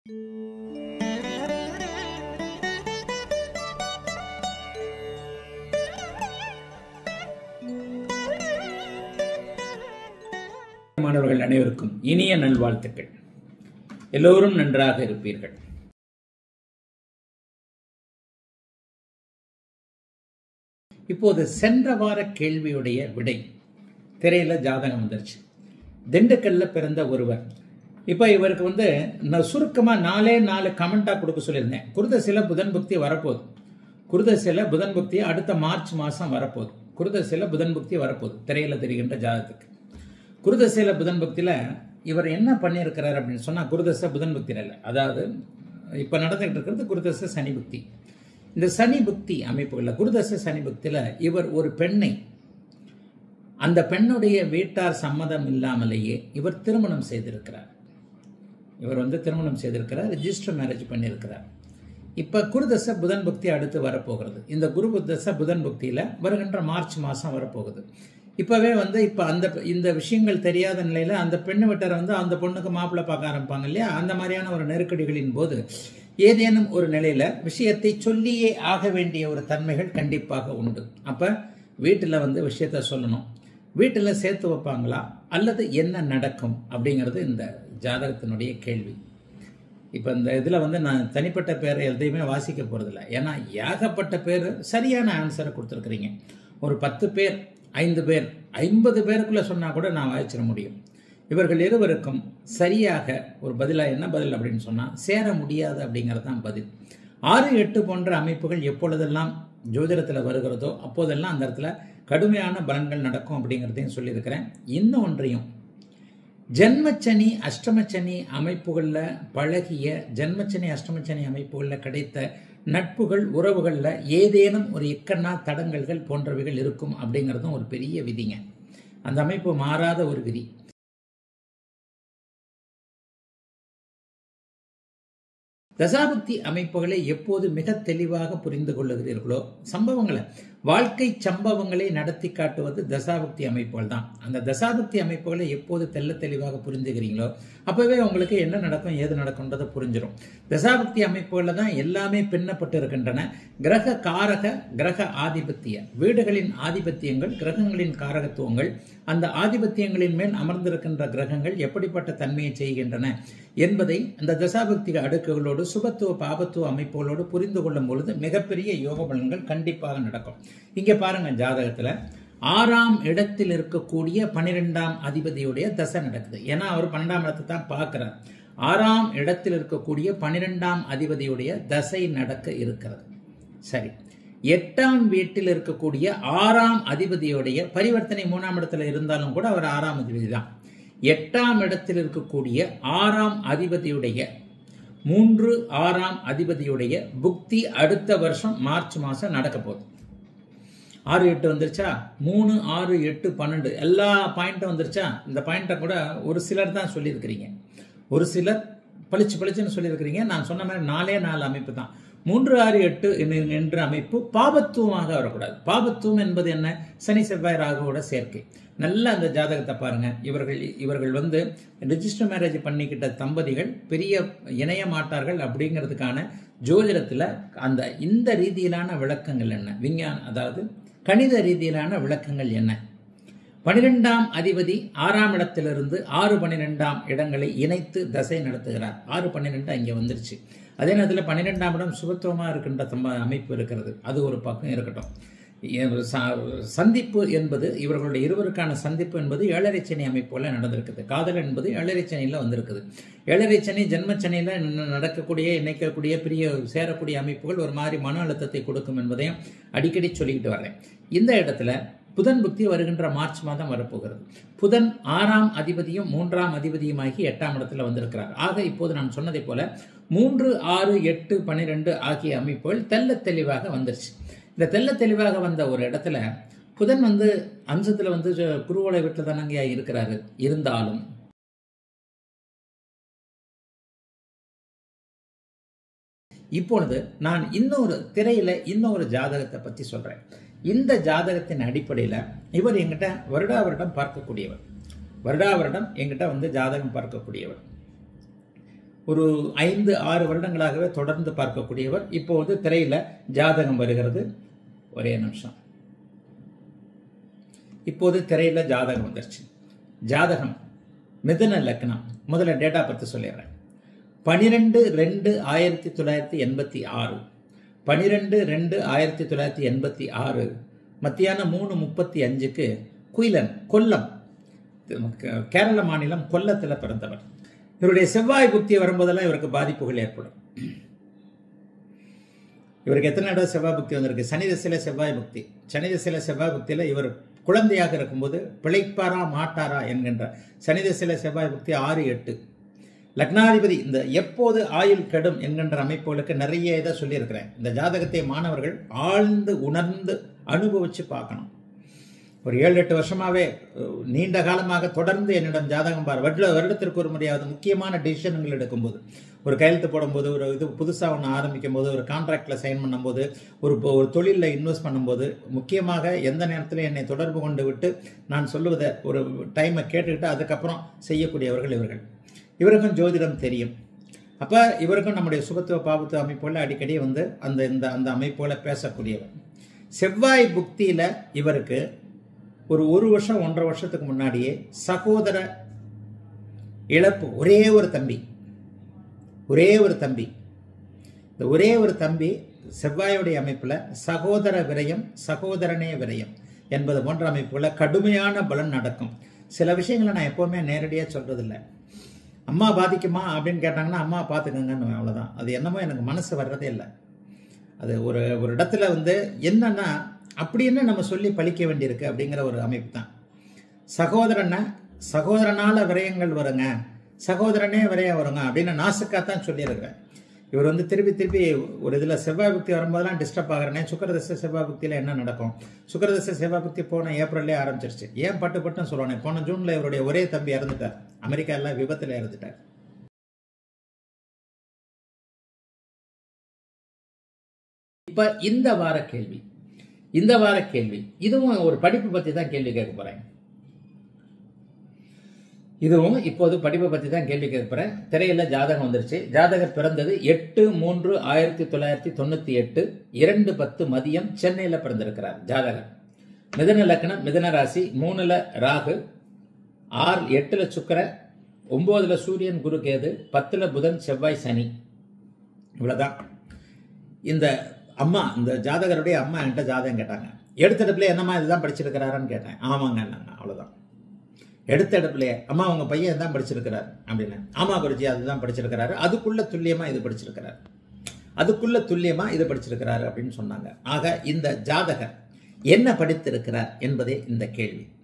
மாணவர்கள் அனைவருக்கும் இனிய நல்வாழ்த்துக்கள் எல்லோரும் நன்றாக இருப்பீர்கள் இப்போது சென்ற வார கேள்வியுடைய விடை திரையில ஜாதகம் வந்துருச்சு திண்டுக்கல்ல பிறந்த ஒருவர் இப்போ இவருக்கு வந்து நான் சுருக்கமா நாலே நாலு கமெண்டா கொடுக்க சொல்லியிருந்தேன் குருதசில புதன் புக்தி வரப்போகுது குருதசில புதன் புக்தி அடுத்த மார்ச் மாசம் வரப்போகுது குருதசில புதன் புக்தி வரப்போகுது திரையில தெரிகின்ற ஜாதகத்துக்கு குருதசையில புதன் பக்தியில இவர் என்ன பண்ணியிருக்கிறார் அப்படின்னு சொன்னா குருதசை புதன் பக்தியில இல்லை அதாவது இப்ப நடந்துகிட்டு இருக்கிறது குருதசை சனி புக்தி இந்த சனி புக்தி அமைப்புகளில் குருதசை சனி புக்தியில இவர் ஒரு பெண்ணை அந்த பெண்ணுடைய வீட்டார் சம்மதம் இல்லாமலேயே இவர் திருமணம் செய்திருக்கிறார் இவர் வந்து திருமணம் செய்திருக்கிறார் ரிஜிஸ்டர் மேரேஜ் பண்ணியிருக்கிறார் இப்ப குருதசை புதன் புக்தி அடுத்து வரப்போகிறது இந்த குரு தசை புதன் புக்தியில வருகின்ற மார்ச் மாசம் வரப்போகுது இப்பவே வந்து இப்ப அந்த இந்த விஷயங்கள் தெரியாத நிலையில அந்த பெண்ணு வீட்டரை வந்து அந்த பொண்ணுக்கு மாப்பிள்ளை பார்க்க ஆரம்பிப்பாங்க இல்லையா அந்த மாதிரியான ஒரு நெருக்கடிகளின் போது ஏதேனும் ஒரு நிலையில விஷயத்தை சொல்லியே ஆக வேண்டிய ஒரு தன்மைகள் கண்டிப்பாக உண்டு அப்ப வீட்டுல வந்து விஷயத்த சொல்லணும் வீட்டுல சேர்த்து வைப்பாங்களா அல்லது என்ன நடக்கும் அப்படிங்கிறது இந்த ஜாதகத்தினுடைய கேள்வி இப்போ இந்த இதில் வந்து நான் தனிப்பட்ட பேரை எதையுமே வாசிக்க போகிறதில்ல ஏன்னா ஏகப்பட்ட பேர் சரியான ஆன்சரை கொடுத்துருக்குறீங்க ஒரு பத்து பேர் ஐந்து பேர் ஐம்பது பேருக்குள்ளே சொன்னால் கூட நான் வாய்ச்சிட முடியும் இவர்கள் இருவருக்கும் சரியாக ஒரு பதிலாக என்ன பதில் அப்படின்னு சொன்னால் சேர முடியாது அப்படிங்கிறது தான் பதில் ஆறு எட்டு போன்ற அமைப்புகள் எப்பொழுதெல்லாம் ஜோதிடத்தில் வருகிறதோ அப்போதெல்லாம் அந்த இடத்துல கடுமையான பலன்கள் நடக்கும் அப்படிங்கிறதையும் சொல்லியிருக்கிறேன் இன்னும் ஒன்றையும் ஜென்மச்சனி அஷ்டமச்சனி அமைப்புகளில் பழகிய ஜென்மச்சனி அஷ்டமச்சனி அமைப்புகளில் கிடைத்த நட்புகள் உறவுகளில் ஏதேனும் ஒரு இக்கண்ணா தடங்கல்கள் போன்றவைகள் இருக்கும் அப்படிங்கிறதும் ஒரு பெரிய விதிங்க அந்த அமைப்பு மாறாத ஒரு விதி தசாபக்தி அமைப்புகளை எப்போது மிக தெளிவாக புரிந்து கொள்ளுகிறீர்களோ சம்பவங்களை வாழ்க்கை சம்பவங்களை நடத்தி காட்டுவது தசாபக்தி அமைப்புகள் தான் அந்த தசாபக்தி அமைப்புகளை எப்போது தெல்ல தெளிவாக புரிஞ்சுக்கிறீங்களோ அப்பவே உங்களுக்கு என்ன நடக்கும் ஏது நடக்கும்ன்றதை புரிஞ்சிடும் தசாபக்தி அமைப்புகளில் தான் எல்லாமே பின்னப்பட்டு இருக்கின்றன கிரக காரக கிரக ஆதிபத்திய வீடுகளின் ஆதிபத்தியங்கள் கிரகங்களின் காரகத்துவங்கள் அந்த ஆதிபத்தியங்களின் மேல் அமர்ந்திருக்கின்ற கிரகங்கள் எப்படிப்பட்ட தன்மையை செய்கின்றன என்பதை அந்த தசாபக்தி அடுக்குகளோடு சுபத்துவ பாபத்துவ அமைப்புகளோடு புரிந்து கொள்ளும் பொழுது மிகப்பெரிய யோக பலன்கள் கண்டிப்பாக நடக்கும் இங்க பாருங்க ஜாதகத்துல ஆறாம் இடத்தில் இருக்கக்கூடிய பனிரெண்டாம் அதிபதியுடைய தசை நடக்குது ஏன்னா அவர் பன்னெண்டாம் இடத்தை தான் பார்க்கிறார் ஆறாம் இடத்தில் இருக்கக்கூடிய பனிரெண்டாம் அதிபதியுடைய தசை நடக்க இருக்கிறது சரி எட்டாம் வீட்டில் இருக்கக்கூடிய ஆறாம் அதிபதியுடைய பரிவர்த்தனை மூணாம் இடத்துல இருந்தாலும் கூட அவர் ஆறாம் அதிபதி தான் எட்டாம் இடத்தில் இருக்கக்கூடிய ஆறாம் அதிபதியுடைய மூன்று ஆறாம் அதிபதியுடைய புக்தி அடுத்த வருஷம் மார்ச் மாசம் நடக்க போகுது ஆறு எட்டு வந்துருச்சா மூணு ஆறு எட்டு பன்னெண்டு எல்லா பாயிண்ட்டும் வந்துருச்சா இந்த பாயிண்ட்டை கூட ஒரு சிலர் தான் சொல்லியிருக்கிறீங்க ஒரு சிலர் பளிச்சு பளிச்சுன்னு சொல்லியிருக்கிறீங்க நான் சொன்ன மாதிரி நாலே நாலு அமைப்பு தான் மூன்று ஆறு எட்டு என்ற அமைப்பு பாபத்துவமாக வரக்கூடாது பாபத்துவம் என்பது என்ன சனி செவ்வாய் ராகுவோட சேர்க்கை நல்ல அந்த ஜாதகத்தை பாருங்க இவர்கள் இவர்கள் வந்து ரிஜிஸ்டர் மேரேஜ் பண்ணிக்கிட்ட தம்பதிகள் பெரிய இணைய மாட்டார்கள் அப்படிங்கிறதுக்கான ஜோதிடத்தில் அந்த இந்த ரீதியிலான விளக்கங்கள் என்ன விஞ்ஞான அதாவது கணித ரீதியிலான விளக்கங்கள் என்ன பனிரெண்டாம் அதிபதி ஆறாம் இடத்திலிருந்து ஆறு பன்னிரெண்டாம் இடங்களை இணைத்து தசை நடத்துகிறார் ஆறு பன்னிரெண்டு அங்கே வந்துருச்சு அதே நேரத்தில் பன்னிரெண்டாம் இடம் சுபத்துவமாக இருக்கின்ற தம்ப அமைப்பு இருக்கிறது அது ஒரு பக்கம் இருக்கட்டும் சந்திப்பு என்பது இவர்களுடைய இருவருக்கான சந்திப்பு என்பது ஏழரை சனி அமைப்புல நடந்திருக்குது காதல் என்பது ஏழரை சனியில் வந்திருக்குது ஏழரை சனி ஜென்மச்சனியில் நடக்கக்கூடிய இணைக்கக்கூடிய பெரிய சேரக்கூடிய அமைப்புகள் ஒரு மாதிரி மன அழுத்தத்தை கொடுக்கும் என்பதையும் அடிக்கடி சொல்லிக்கிட்டு வரேன் இந்த இடத்துல புதன் புக்தி வருகின்ற மார்ச் மாதம் வரப்போகிறது புதன் ஆறாம் அதிபதியும் மூன்றாம் அதிபதியுமாகி எட்டாம் இடத்துல வந்திருக்கிறார் ஆக இப்போது நான் சொன்னதை போல மூன்று ஆறு எட்டு பன்னிரெண்டு ஆகிய அமைப்புகள் தெல்ல தெளிவாக வந்துருச்சு இந்த தெல்ல தெளிவாக வந்த ஒரு இடத்துல புதன் வந்து அம்சத்துல வந்து குருவோட வீட்டில் தானங்க இருக்கிறாரு இருந்தாலும் இப்பொழுது நான் இன்னொரு திரையில இன்னொரு ஜாதகத்தை பத்தி சொல்றேன் இந்த ஜாதகத்தின் அடிப்படையில் இவர் எங்கிட்ட வருடா வருடம் பார்க்கக்கூடியவர் வருடா வருடம் எங்கிட்ட வந்து ஜாதகம் பார்க்கக்கூடியவர் ஒரு ஐந்து ஆறு வருடங்களாகவே தொடர்ந்து பார்க்கக்கூடியவர் இப்போது திரையில ஜாதகம் வருகிறது ஒரே நிமிஷம் இப்போது திரையில ஜாதகம் வந்துருச்சு ஜாதகம் மிதுன லக்னம் முதல்ல டேட்டா பற்றி சொல்லிடுறேன் பனிரெண்டு ரெண்டு ஆயிரத்தி தொள்ளாயிரத்தி எண்பத்தி ஆறு பனிரெண்டு ரெண்டு ஆயிரத்தி தொள்ளாயிரத்தி எண்பத்தி ஆறு மத்தியானம் மூணு முப்பத்தி அஞ்சுக்கு குயிலன் கொல்லம் கேரள மாநிலம் கொல்லத்தில் பிறந்தவர் இவருடைய செவ்வாய் புக்தி வரும்போதெல்லாம் இவருக்கு பாதிப்புகள் ஏற்படும் இவருக்கு எத்தனை இடம் செவ்வாய் புக்தி வந்திருக்கு சனி திசையில செவ்வாய் புக்தி சனி திசையில செவ்வாய் புக்தியில இவர் குழந்தையாக இருக்கும்போது பிழைப்பாரா மாட்டாரா என்கின்ற சனி திசையில செவ்வாய் புக்தி ஆறு எட்டு லக்னாதிபதி இந்த எப்போது ஆயுள் கெடும் என்கின்ற அமைப்புகளுக்கு நிறைய இதை சொல்லியிருக்கிறேன் இந்த ஜாதகத்தை மாணவர்கள் ஆழ்ந்து உணர்ந்து அனுபவிச்சு பார்க்கணும் ஒரு ஏழு எட்டு வருஷமாவே நீண்ட காலமாக தொடர்ந்து என்னிடம் ஜாதகம் பார் வருட வருடத்திற்கு ஒரு முறையாவது முக்கியமான டிசிஷன்கள் எடுக்கும்போது ஒரு கையெழுத்து போடும்போது ஒரு இது புதுசாக ஒன்று ஆரம்பிக்கும் போது ஒரு கான்ட்ராக்டில் சைன் பண்ணும்போது ஒரு ஒரு தொழிலில் இன்வெஸ்ட் பண்ணும்போது முக்கியமாக எந்த நேரத்தில் என்னை தொடர்பு கொண்டு விட்டு நான் சொல்லுவதை ஒரு டைமை கேட்டுக்கிட்டு அதுக்கப்புறம் செய்யக்கூடியவர்கள் இவர்கள் இவருக்கும் ஜோதிடம் தெரியும் அப்போ இவருக்கும் நம்முடைய சுபத்துவ பாபத்துவ அமைப்புகளில் அடிக்கடி வந்து அந்த இந்த அந்த அமைப்புகளை பேசக்கூடியவர் செவ்வாய் புக்தியில் இவருக்கு ஒரு ஒரு வருஷம் ஒன்றரை வருஷத்துக்கு முன்னாடியே சகோதர இழப்பு ஒரே ஒரு தம்பி ஒரே ஒரு தம்பி இந்த ஒரே ஒரு தம்பி செவ்வாயுடைய அமைப்பில் சகோதர விரயம் சகோதரனே விரயம் என்பது போன்ற அமைப்புகளில் கடுமையான பலன் நடக்கும் சில விஷயங்களை நான் எப்போவுமே நேரடியாக சொல்கிறதில்ல அம்மா பாதிக்குமா அப்படின்னு கேட்டாங்கன்னா அம்மா பார்த்துக்கங்கன்னு அவ்வளோதான் அது என்னமோ எனக்கு மனசு வர்றதே இல்லை அது ஒரு ஒரு இடத்துல வந்து என்னன்னா அப்படி என்ன நம்ம சொல்லி பழிக்க வேண்டியிருக்கு அப்படிங்கிற ஒரு அமைப்பு தான் சகோதரனை சகோதரனால விரயங்கள் வருங்க சகோதரனே விரயம் வருங்க அப்படின்னு நாசுக்காத்தான் சொல்லியிருக்கிறேன் இவர் வந்து திருப்பி திருப்பி ஒரு இதில் செவ்வாய் புக்தி வரும்போதெல்லாம் டிஸ்டர்ப் ஆகிறேனே சுக்கரதசை செவ்வாய் புக்தியில் என்ன நடக்கும் சுக்கரதசை செவ்வாய் புக்தி போன ஏப்ரல்லே ஆரம்பிச்சிருச்சு ஏன் பட்டு பட்டுன்னு சொல்லுவானே போன ஜூனில் இவருடைய ஒரே தம்பி இறந்துட்டார் அமெரிக்காவில் விபத்தில் இறந்துட்டார் இப்ப இந்த வார கேள்வி இந்த வார கேள்வி இதுவும் ஒரு படிப்பு பத்தி தான் கேள்வி கேட்க போறேன் இதுவும் இப்போது படிப்பை பத்தி தான் கேள்வி கேட்க போறேன் திரையில ஜாதகம் வந்துருச்சு ஜாதகர் பிறந்தது எட்டு மூன்று ஆயிரத்தி தொள்ளாயிரத்தி தொண்ணூத்தி எட்டு இரண்டு பத்து மதியம் சென்னையில பிறந்திருக்கிறார் ஜாதகர் மிதன லக்னம் மிதன ராசி மூணுல ராகு ஆறு எட்டுல சுக்கர ஒன்பதுல சூரியன் குரு கேது பத்துல புதன் செவ்வாய் சனி இவ்வளவுதான் இந்த அம்மா இந்த ஜாதகருடைய அம்மா என்கிட்ட ஜாதகம் கேட்டாங்க எடுத்த இடத்துல என்னம்மா இதுதான் படிச்சிருக்கிறாரான்னு கேட்டேன் ஆமாங்க அவ்வளோதான் எடுத்த இடத்துலயே அம்மா உங்க பையன் தான் படிச்சிருக்கிறார் அப்படின்னு ஆமா குருஜி அதுதான் படிச்சிருக்கிறாரு அதுக்குள்ள துல்லியமா இது படிச்சிருக்கிறார் அதுக்குள்ள துல்லியமா இது படிச்சிருக்கிறாரு அப்படின்னு சொன்னாங்க ஆக இந்த ஜாதகர் என்ன படித்திருக்கிறார் என்பதே இந்த கேள்வி